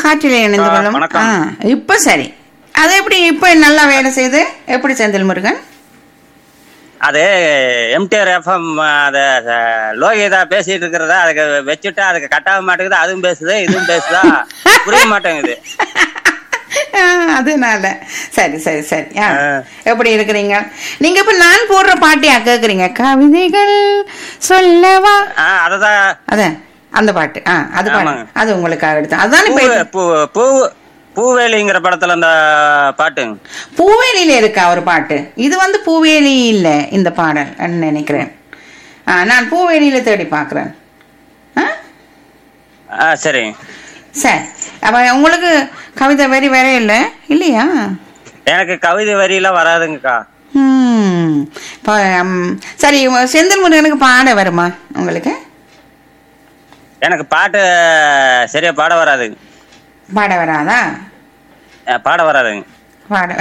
காற்றிலே இணைந்து ஆ, கொள்ளும் வணக்கம். ஆ, இப்ப சரி அது எப்படி இப்ப நல்லா வேலை செய்யுது எப்படி செந்தில் முருகன் அது எம்டிஆர் எஃப்எம் அது அஹ், லோகிதா பேசிட்டு இருக்கிறதா அதுக்கு வச்சுட்டா அதுக்கு கட்டாக மாட்டேங்குது அதுவும் பேசுது இதுவும் பேசுதா புரிய மாட்டேங்குது ஆ, அதனால சரி சரி சரி ஆ, ஆ. எப்படி இருக்கிறீங்க நீங்க இப்ப நான் போடுற பாட்டியா கேக்குறீங்க கவிதைகள் சொல்லவா ஆ அததான் அதான் அந்த பாட்டு ஆ அது பாட்டு ஆமாங்க. அது உங்களுக்காக எடுத்தேன் அதான் இப்ப பூ பூ- பூ பூவேலிங்கிற படத்துல அந்த பாட்டு பூவேலியில இருக்கா ஒரு பாட்டு இது வந்து பூவேலி இல்ல இந்த பாடல் ன்னு நினைக்கிறேன் ஆ, நான் பூவேலியில தேடி பார்க்கிறேன் ஆ ஆ சரி சரி அப்ப உங்களுக்கு கவிதை வரி வேற இல்ல இல்லையா எனக்கு கவிதை வரியெல்லாம் வராதுங்கக்கா ம் இப்ப, ம், சரி செந்தில் முருகனுக்கு பாட வருமா உங்களுக்கு எனக்கு பாட்டு சரியா பாட வராது பாட வராதா அஹ், பாட வராதுங்க பாட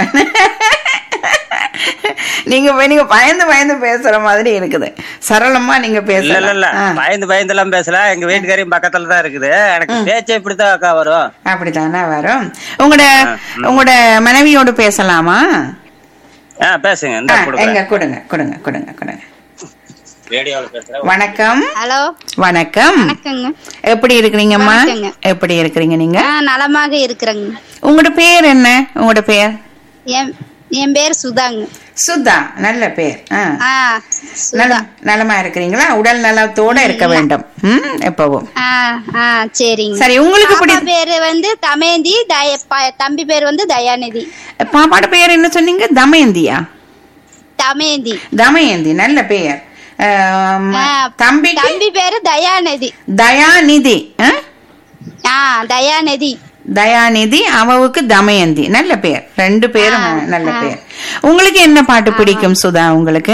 நீங்க நீங்க பயந்து பயந்து பேசுற மாதிரி இருக்குது சரளமா நீங்க இல்ல இல்ல இல்ல பேசல பயந்து பயந்து எல்லாம் பேசல எங்க வீட்டுக்காரையும் பக்கத்துல தான் இருக்குது எனக்கு பேச்சு இப்படித்தான் அக்கா வரும் அப்படித்தானே வரும் உங்களோட உங்களோட மனைவியோடு பேசலாமா ஆ பேசுங்க இந்த ஆ, கொடுக்குறேன் எங்க கொடுங்க கொடுங்க கொடுங்க கொடுங்க ரேடியோல பேசுறேன் வணக்கம் ஹலோ வணக்கம் வணக்கங்க எப்படி இருக்கிறீங்கம்மா வணக்கங்க. எப்படி இருக்கிறீங்க நீங்க ஆ நலமாக இருக்கிறேங்க உங்களோட பேர் என்ன உங்களோட பேர் என் என் பேர் சுதாங்க சுதா நல்ல பேர் ஆ. ஆ நல சுதா நலமா இருக்கிறீங்களா உடல் நலத்தோட இருக்க வேண்டும் ம் எப்பவும் ஆ ஆ சரிங்க சரி உங்களுக்கு பாப்பா பிடி பேரு வந்து தமேந்தி தய ப- தம்பி பேர் வந்து தயாநிதி பாப்பாட பேர் என்ன சொன்னீங்க தமயந்தியா தமேந்தி தமயந்தி நல்ல பெயர் ஆம், ஆ, தம்பிக்கு தம்பி பேரு தயாநிதி தயாநிதி ஆ? ஆ தயாநிதி தயாநிதி அவவுக்கு தமயந்தி நல்ல பேர் ரெண்டு பேரும் நல்ல பேர் உங்களுக்கு என்ன பாட்டு பிடிக்கும் சுதா உங்களுக்கு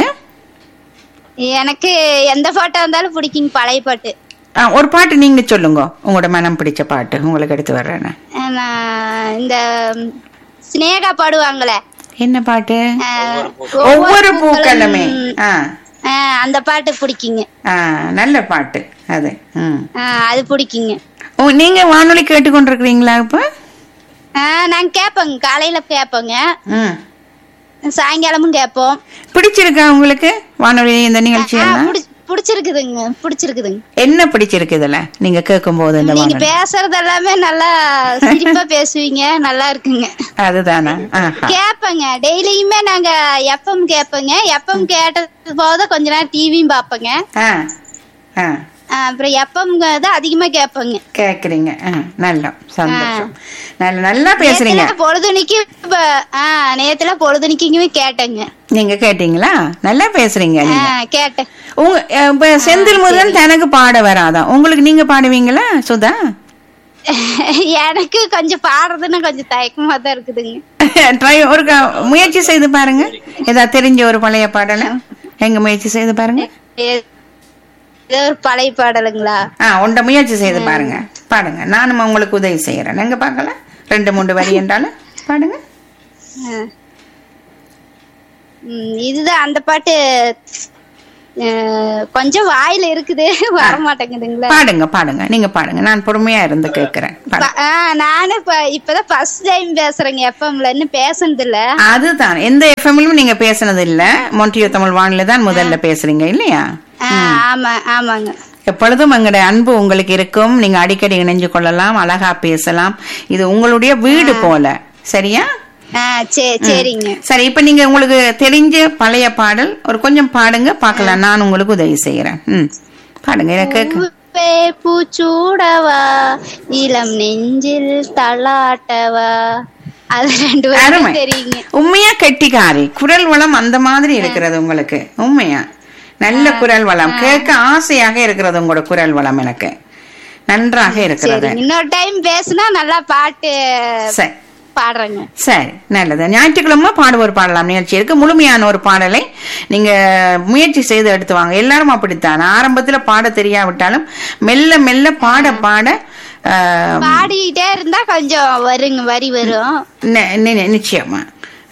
எனக்கு எந்த பாட்டா இருந்தாலும் பிடிக்குங்க பழைய பாட்டு ஆ, ஒரு பாட்டு நீங்க சொல்லுங்க உங்களோட மனம் பிடிச்ச பாட்டு உங்களுக்கு எடுத்து வர்றேன் நான். ஆ, நான் இந்த ம், சினேகா பாடுவாங்களே என்ன பாட்டு ஆ, ஒவ்வொரு பூக்களுமே ஆ ஆ, அந்த பாட்டு பிடிக்குங்க ஆ நல்ல பாட்டு அது ம் ஆ, அது பிடிக்குங்க ஓ, நீங்க வானொலி கேட்டுக்கொண்டிருக்கிறீங்களா இப்ப ஆ, நாங்க கேட்போங்க காலையில கேட்போங்க ம் சாயங்காலமும் கேட்போம் பிடிச்சிருக்கா உங்களுக்கு வானொலி இந்த நிகழ்ச்சி ஆ, எல்லாம் புடி- பிடிச்சிருக்குதுங்க பிடிச்சிருக்குதுங்க என்ன பிடிச்சிருக்கு இதுல நீங்க கேட்கும் போது இந்த நீங்க வானொலி பேசுறது எல்லாமே நல்லா சிரிப்பா பேசுவீங்க நல்லா இருக்குங்க அதுதானா ஆஹா. கேப்பங்க டெய்லியுமே நாங்க எஃப்எம் கேப்பங்க எஃப்எம் கேட்டது போத கொஞ்ச நேரம் டிவியும் பாப்பங்க ஆ ஆ அப்புறம் எஃப்எம் தான் அதிகமா கேப்பங்க கேக்குறீங்க ஆ, நல்லா சந்தோஷம் நல்ல நல்லா பேசுறீங்க நேத்துல பொழுதுனிக்கு நேத்துல பொழுதுனிக்குமே கேட்டேங்க நீங்க கேட்டீங்களா நல்லா பேசுறீங்க ஆ, நீங்க கேட்டேன் உங்க அஹ், இப்ப செந்தில் முருகன் தனக்கு பாட வராதான் உங்களுக்கு நீங்க பாடுவீங்களா சுதா எனக்கு கொஞ்சம் பாடுறதுன்னா கொஞ்சம் தயக்கமா தான் இருக்குதுங்க ட்ரை ஒரு க- முயற்சி செய்து பாருங்க ஏதாவது தெரிஞ்ச ஒரு பழைய பாடல எங்க முயற்சி செய்து பாருங்க ஏ- ஏதோ ஒரு பழைய பாடலுங்களா ஆ உண்ட முயற்சி செய்து பாருங்க பாடுங்க நானும் உங்களுக்கு உதவி செய்யறேன் எங்க பார்க்கலாம் ரெண்டு மூன்று வரி என்றாலும் பாடுங்க ஆ. ம், இதுதான் அந்த பாட்டு ஆ, கொஞ்சம் வாயில இருக்குது வர மாட்டேங்குதுங்களா பாடுங்க பாடுங்க நீங்க பாடுங்க நான் பொறுமையா இருந்து கேட்கிறேன் பாடுங்க. ப- ஆ, நானும் இப்ப இப்பதான் ஃபர்ஸ்ட் டைம் பேசுறேங்க எஃப்எம்ல இன்னும் பேசுனது இல்ல அதுதான் எந்த எஃப்எம்லும் நீங்க பேசுனது இல்ல மொன்றியோ தமிழ் வானிலை தான் முதல்ல பேசுறீங்க இல்லையா ஆ, ஆமா ஆமாங்க எப்பொழுதும் எங்களுடைய அன்பு உங்களுக்கு இருக்கும் நீங்க அடிக்கடி இணைஞ்சு கொள்ளலாம் அழகா பேசலாம் இது உங்களுடைய வீடு போல சரியா ஆ சரி சரிங்க சரி இப்ப நீங்க உங்களுக்கு தெரிஞ்ச பழைய பாடல் ஒரு கொஞ்சம் பாடுங்க பார்க்கலாம் நான் உங்களுக்கு உதவி செய்யறேன் ம் பாடுங்க எனக்கு கேக்கு- பூவே பூச்சூடவா இளம் நெஞ்சில் தள்ளாட்டவா அது ரெண்டு அருமை பேரும் தெரியுங்க உண்மையா கெட்டிக்காரி குரல் வளம் அந்த மாதிரி இருக்கிறது உங்களுக்கு உண்மையா நல்ல குரல் வளம் கேட்க ஆசையாக இருக்கிறது உங்களோட குரல் வளம் எனக்கு நன்றாக இருக்கிறது சரி இன்னொரு டைம் பேசுனா நல்லா பாட்டு சரி பாடுறேங்க சரி நல்லது ஞாயிற்றுக்கிழமை பாடுவோர் பாடலாம் நிகழ்ச்சி இருக்கு முழுமையான ஒரு பாடலை நீங்க முயற்சி செய்து எடுத்து வாங்க எல்லாரும் அப்படித்தான் ஆரம்பத்துல பாட தெரியாவிட்டாலும் மெல்ல மெல்ல பாட பாட ஆஹ், பாடிக்கிட்டே இருந்தா கொஞ்சம் வருங்க வரி வரும் நி- நி- நிச்சயமா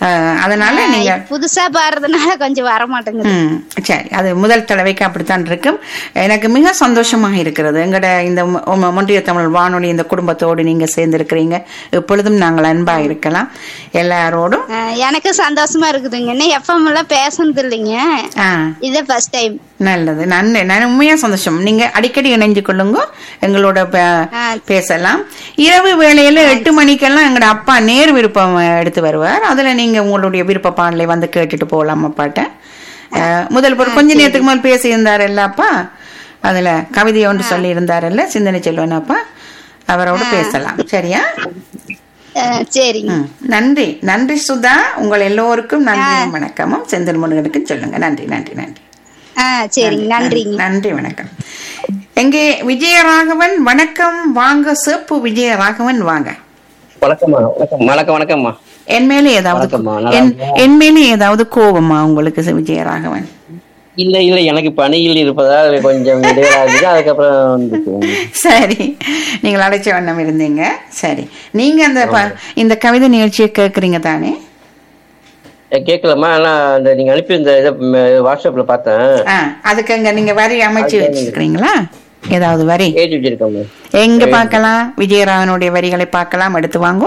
அஹ், அதனால நீங்க புதுசா பாடுறதுனால கொஞ்சம் வர மாட்டேங்குது ம் சரி அது முதல் தடவைக்கு அப்படித்தான் இருக்கும் எனக்கு மிக சந்தோஷமாக இருக்கிறது எங்கட இந்த மொ- மொ- ஒன்றிய தமிழ் வானொலி இந்த குடும்பத்தோடு நீங்க சேர்ந்திருக்கிறீங்க எப்பொழுதும் நாங்கள் அன்பா இருக்கலாம் எல்லாரோடும் அஹ் எனக்கு சந்தோஷமா இருக்குதுங்க இன்னும் எஃப்எம் எல்லாம் பேசுனது இல்லைங்க ஆ இது ஃபர்ஸ்ட் டைம் நல்லது நன்றி நான் உண்மையா சந்தோஷம் நீங்க அடிக்கடி இணைஞ்சு கொள்ளுங்க எங்களோட பே- ஆ. பேசலாம் இரவு வேளையில எட்டு மணிக்கெல்லாம் எங்களோட அப்பா நேர் விருப்பம் எடுத்து வருவார் அதுல நீங்க உங்களுடைய விருப்ப பாடலை வந்து கேட்டுட்டு போகலாம் அப்பாட்ட அஹ், முதல் ஒரு கொஞ்ச நேரத்துக்கு முதல் பேசி இருந்தார் அப்பா அதுல கவிதை ஒன்று சொல்லி இருந்தாருல்ல சிந்தனை செல்வன் அப்பா அவரோட பேசலாம் சரியா அஹ் சரிங்க ம். நன்றி நன்றி சுதா உங்கள் எல்லோருக்கும் நன்றியும் வணக்கமும் செந்தில் முருகனுக்கு சொல்லுங்க நன்றி நன்றி நன்றி ஆ சரிங்க நன்றிங்க நன்றி வணக்கம் எங்கே விஜயராகவன் வணக்கம் வாங்க சேப்பு விஜயராகவன் வாங்க வணக்கம்மா வணக்கம் வணக்கம் வணக்கம்மா என் மேலே ஏதாவது வணக்கம்மா, நல்லா என்- இருக்கீங்களா? என் மேலே ஏதாவது கோபமா உங்களுக்கு சி- விஜயராகவன் இல்ல இல்ல எனக்கு பணியில் இருப்பதால் கொஞ்சம் இடையிலாகுது அதுக்கப்புறம் வந்துச்சு சரி நீங்கள் அழைச்ச வண்ணம் இருந்தீங்க சரி நீங்க அந்த ப- இந்த கவிதை நிகழ்ச்சியை கேட்குறீங்க தானே கேட்கலாமா ஆனா அந்த நீங்க அனுப்பி இந்த இதை ம், வாட்ஸ்அப்ல பார்த்தேன் ஆ அதுக்கு அங்க நீங்க வரி அமைச்சு வச்சிருக்கிறீங்களா ஏதாவது வரி ஏற்றி வச்சிருக்கோங்க எங்க பார்க்கலாம் விஜயராகவனுடைய வரிகளை பார்க்கலாம் எடுத்து வாங்கோ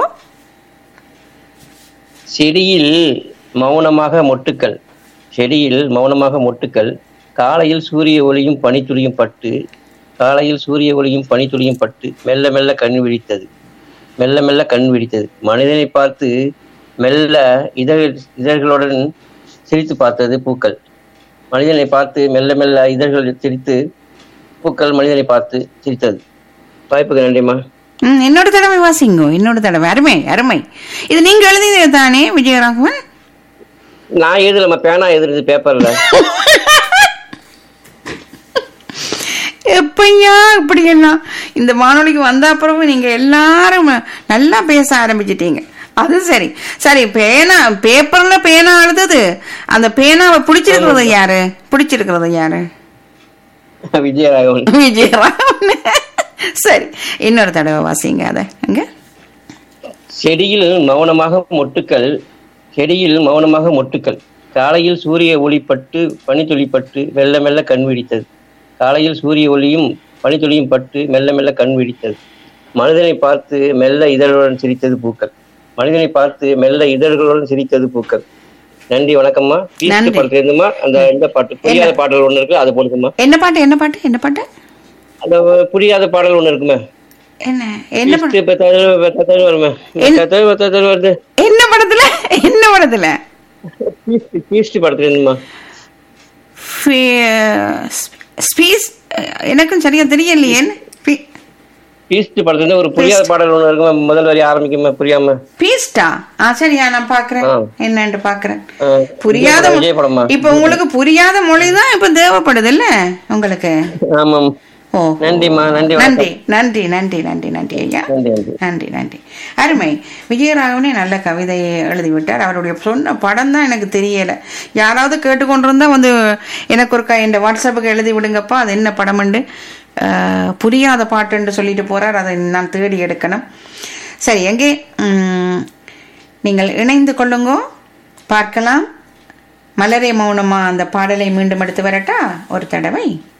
செடியில் மௌனமாக மொட்டுக்கள் செடியில் மௌனமாக மொட்டுக்கள் காலையில் சூரிய ஒளியும் பனித்துளியும் பட்டு காலையில் சூரிய ஒளியும் பனித்துளியும் பட்டு மெல்ல மெல்ல கண் விழித்தது மெல்ல மெல்ல கண் விழித்தது மனிதனை பார்த்து மெல்ல இதழ் இதழ்களுடன் சிரித்து பார்த்தது பூக்கள் மனிதனை பார்த்து மெல்ல மெல்ல இதழ்கள் சிரித்து பூக்கள் மனிதனை பார்த்து சிரித்தது வாய்ப்புக்கு நன்றிம்மா ம், இன்னொரு தடவை வாசிங்கோ இன்னொரு தடவை அருமை அருமை இது நீங்க எழுதியது தானே விஜயராகவன் நான் எழுதலம்மா பேனா எழுதுறது பேப்பர்ல எப்பையா இப்படி எல்லாம் இந்த வானொலிக்கு வந்த அப்புறம் நீங்க எல்லாரும் நல்லா பேச ஆரம்பிச்சிட்டீங்க அது சரி சரி பேனா பேப்பர்ல பேனா எழுதுது அந்த பேனாவை பிடிச்சிருக்கிறது யாரு பிடிச்சிருக்கிறது யாரு விஜயராகவன் விஜயராகவன் சரி இன்னொரு தடவை வாசிங்க அத அங்க செடியில் மௌனமாக மொட்டுக்கள் செடியில் மௌனமாக மொட்டுக்கள் காலையில் சூரிய ஒளிப்பட்டு பனித்துளி பட்டு மெல்ல மெல்ல கண் விழித்தது காலையில் சூரிய ஒளியும் பனித்துளியும் பட்டு மெல்ல மெல்ல கண் விழித்தது மனிதனை பார்த்து மெல்ல இதழ்களுடன் சிரித்தது பூக்கள் மனிதனை பார்த்து மெல்ல இதழ்களுடன் சிரித்தது பூக்கள் நன்றி வணக்கம்மா பீஸ்ட் நன்றி. படத்துல இருந்துமா அந்த இந்த பாட்டு புரியாத பாடல் ஒண்ணு இருக்கு அது போடுங்கம்மா என்ன பாட்டு என்ன பாட்டு என்ன பாட்டு அந்த புரியாத பாடல் ஒண்ணு இருக்குமே என்ன என்ன படம் பீஸ்ட் பெத்தாது பெத்தாது வருமே என்ன- பெத்தாது பெத்தாது வருது என்ன படத்துல என்ன படத்துல பீஸ்ட் பீஸ்ட் படத்துல இருந்துமா ஸ்பீஸ் எனக்கும் சரியா தெரியலையே பீ- பீஸ்ட் படத்துல இருந்து ஒரு புரியாத பாடல் ஒண்ணு இருக்கும் முதல் வரி ஆரம்பிக்குமா புரியாம பீஸ்டா ஆ சரியா நான் பாக்குறேன் ஆ. என்னன்னு பாக்குறேன் ஆ, புரியாத விஜய் மொ- விஜய் படமா இப்ப உங்களுக்கு புரியாத மொழிதான் இப்ப தேவைப்படுது இல்ல உங்களுக்கு ஆமாம் ஓ நன்றிம்மா நன்றி நன்றி வணக்கம் நன்றி நன்றி நன்றி நன்றி ஐயா நன்றி நன்றி நன்றி நன்றி அருமை விஜயராகவனே நல்ல கவிதையை எழுதிவிட்டார் அவருடைய சொன்ன படம் தான் எனக்கு தெரியல யாராவது கேட்டுக்கொண்டிருந்தா வந்து எனக்கு ஒரு க இந்த வாட்ஸ்அப்புக்கு எழுதி விடுங்கப்பா அது என்ன படம்ண்டு அஹ், புரியாத பாட்டுன்னு சொல்லிட்டு போறார் அதை நான் தேடி எடுக்கணும் சரி எங்கே ம், நீங்கள் இணைந்து கொள்ளுங்கோ பார்க்கலாம் மலரே மௌனமா அந்த பாடலை மீண்டும் எடுத்து வரட்டா ஒரு தடவை